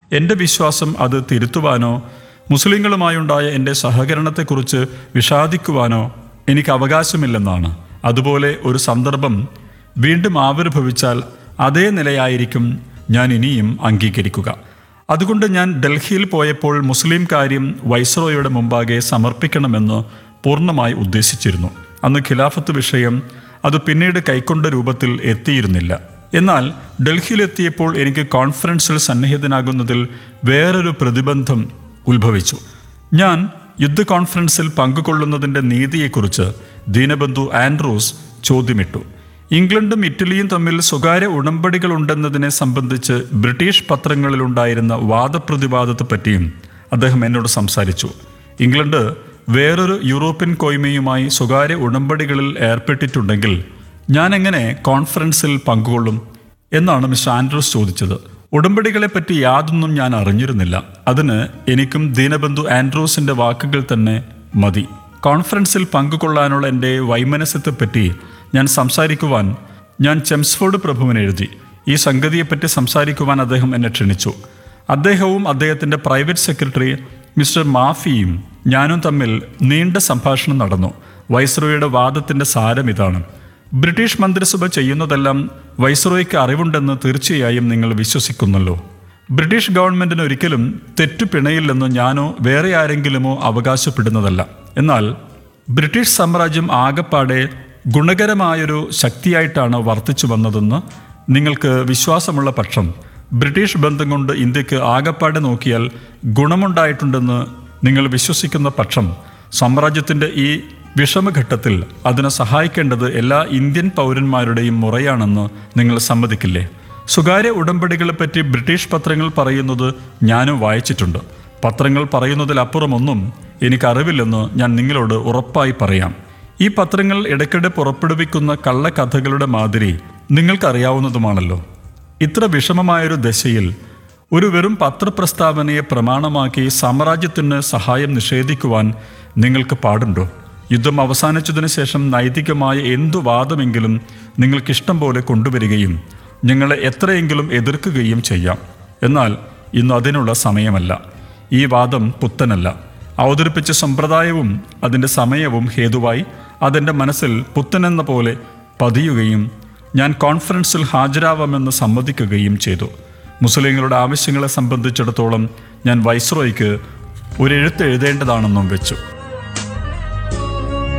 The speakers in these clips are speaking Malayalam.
എൻ്റെ വിശ്വാസം അത് തിരുത്തുവാനോ മുസ്ലിങ്ങളുമായുണ്ടായ എൻ്റെ സഹകരണത്തെക്കുറിച്ച് വിഷാദിക്കുവാനോ എനിക്ക് അവകാശമില്ലെന്നാണ് അതുപോലെ ഒരു സന്ദർഭം വീണ്ടും ആവിർഭവിച്ചാൽ അതേ നിലയായിരിക്കും ഞാൻ ഇനിയും അംഗീകരിക്കുക അതുകൊണ്ട് ഞാൻ ഡൽഹിയിൽ പോയപ്പോൾ മുസ്ലിം കാര്യം വൈസ്രോയുടെ മുമ്പാകെ സമർപ്പിക്കണമെന്ന് പൂർണ്ണമായി ഉദ്ദേശിച്ചിരുന്നു അന്ന് ഖിലാഫത്ത് വിഷയം അത് പിന്നീട് കൈക്കൊണ്ട രൂപത്തിൽ എത്തിയിരുന്നില്ല എന്നാൽ ഡൽഹിയിലെത്തിയപ്പോൾ എനിക്ക് കോൺഫറൻസിൽ സന്നിഹിതനാകുന്നതിൽ വേറൊരു പ്രതിബന്ധം ഉത്ഭവിച്ചു ഞാൻ യുദ്ധ കോൺഫറൻസിൽ പങ്കുകൊള്ളുന്നതിൻ്റെ നീതിയെക്കുറിച്ച് ദീനബന്ധു ആൻഡ്രൂസ് ചോദ്യമിട്ടു ഇംഗ്ലണ്ടും ഇറ്റലിയും തമ്മിൽ സ്വകാര്യ ഉടമ്പടികളുണ്ടെന്നതിനെ സംബന്ധിച്ച് ബ്രിട്ടീഷ് പത്രങ്ങളിലുണ്ടായിരുന്ന വാദപ്രതിവാദത്തെപ്പറ്റിയും അദ്ദേഹം എന്നോട് സംസാരിച്ചു ഇംഗ്ലണ്ട് വേറൊരു യൂറോപ്യൻ കോയ്മയുമായി സ്വകാര്യ ഉടമ്പടികളിൽ ഏർപ്പെട്ടിട്ടുണ്ടെങ്കിൽ ഞാൻ എങ്ങനെ കോൺഫറൻസിൽ പങ്കുകൊള്ളും എന്നാണ് മിസ്റ്റർ ആൻഡ്രൂസ് ചോദിച്ചത് ഉടമ്പടികളെപ്പറ്റി യാതൊന്നും ഞാൻ അറിഞ്ഞിരുന്നില്ല അതിന് എനിക്കും ദീനബന്ധു ആൻഡ്രൂസിന്റെ വാക്കുകൾ തന്നെ മതി കോൺഫറൻസിൽ പങ്കുകൊള്ളാനുള്ള എൻ്റെ വൈമനസ്യത്തെപ്പറ്റി ഞാൻ സംസാരിക്കുവാൻ ഞാൻ ചെംസ്ഫോർഡ് പ്രഭുവിന് എഴുതി ഈ സംഗതിയെപ്പറ്റി സംസാരിക്കുവാൻ അദ്ദേഹം എന്നെ ക്ഷണിച്ചു അദ്ദേഹവും അദ്ദേഹത്തിൻ്റെ പ്രൈവറ്റ് സെക്രട്ടറി മിസ്റ്റർ മാഫിയും ഞാനും തമ്മിൽ നീണ്ട സംഭാഷണം നടന്നു വൈസ്രോയുടെ വാദത്തിൻ്റെ സാരം ഇതാണ് ബ്രിട്ടീഷ് മന്ത്രിസഭ ചെയ്യുന്നതെല്ലാം വൈസ്രോയ്ക്ക് അറിവുണ്ടെന്ന് തീർച്ചയായും നിങ്ങൾ വിശ്വസിക്കുന്നല്ലോ ബ്രിട്ടീഷ് ഗവൺമെന്റിന് ഒരിക്കലും തെറ്റു പിണയില്ലെന്ന് ഞാനോ വേറെ ആരെങ്കിലുമോ അവകാശപ്പെടുന്നതല്ല എന്നാൽ ബ്രിട്ടീഷ് സാമ്രാജ്യം ആകപ്പാടെ ഗുണകരമായൊരു ശക്തിയായിട്ടാണ് വർത്തിച്ചു വന്നതെന്ന് നിങ്ങൾക്ക് വിശ്വാസമുള്ള പക്ഷം ബ്രിട്ടീഷ് ബന്ധം കൊണ്ട് ഇന്ത്യക്ക് ആകപ്പാടെ നോക്കിയാൽ ഗുണമുണ്ടായിട്ടുണ്ടെന്ന് നിങ്ങൾ വിശ്വസിക്കുന്ന പക്ഷം സാമ്രാജ്യത്തിൻ്റെ ഈ വിഷമഘട്ടത്തിൽ അതിനെ സഹായിക്കേണ്ടത് എല്ലാ ഇന്ത്യൻ പൗരന്മാരുടെയും മുറയാണെന്ന് നിങ്ങൾ സമ്മതിക്കില്ലേ സ്വകാര്യ ഉടമ്പടികളെപ്പറ്റി ബ്രിട്ടീഷ് പത്രങ്ങൾ പറയുന്നത് ഞാനും വായിച്ചിട്ടുണ്ട് പത്രങ്ങൾ പറയുന്നതിലപ്പുറമൊന്നും എനിക്കറിവില്ലെന്ന് ഞാൻ നിങ്ങളോട് ഉറപ്പായി പറയാം ഈ പത്രങ്ങൾ ഇടയ്ക്കിടെ പുറപ്പെടുവിക്കുന്ന കള്ളക്കഥകളുടെ മാതിരി നിങ്ങൾക്കറിയാവുന്നതുമാണല്ലോ ഇത്ര വിഷമമായൊരു ദശയിൽ ഒരു വെറും പത്രപ്രസ്താവനയെ പ്രമാണമാക്കി സാമ്രാജ്യത്തിന് സഹായം നിഷേധിക്കുവാൻ നിങ്ങൾക്ക് പാടുണ്ടോ യുദ്ധം അവസാനിച്ചതിന് ശേഷം നൈതികമായ എന്തു വാദമെങ്കിലും നിങ്ങൾക്കിഷ്ടം പോലെ കൊണ്ടുവരികയും ഞങ്ങളെ എത്രയെങ്കിലും എതിർക്കുകയും ചെയ്യാം എന്നാൽ ഇന്ന് അതിനുള്ള സമയമല്ല ഈ വാദം പുത്തനല്ല അവതരിപ്പിച്ച സമ്പ്രദായവും അതിൻ്റെ സമയവും ഹേതുവായി അതെൻ്റെ മനസ്സിൽ പുത്തനെന്ന പോലെ പതിയുകയും ഞാൻ കോൺഫറൻസിൽ ഹാജരാവാമെന്ന് സമ്മതിക്കുകയും ചെയ്തു മുസ്ലിങ്ങളുടെ ആവശ്യങ്ങളെ സംബന്ധിച്ചിടത്തോളം ഞാൻ വൈസ്രോയ്ക്ക് ഒരു എഴുത്ത് എഴുതേണ്ടതാണെന്നും വെച്ചു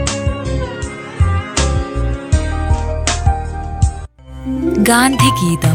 ഗാന്ധിഗീതം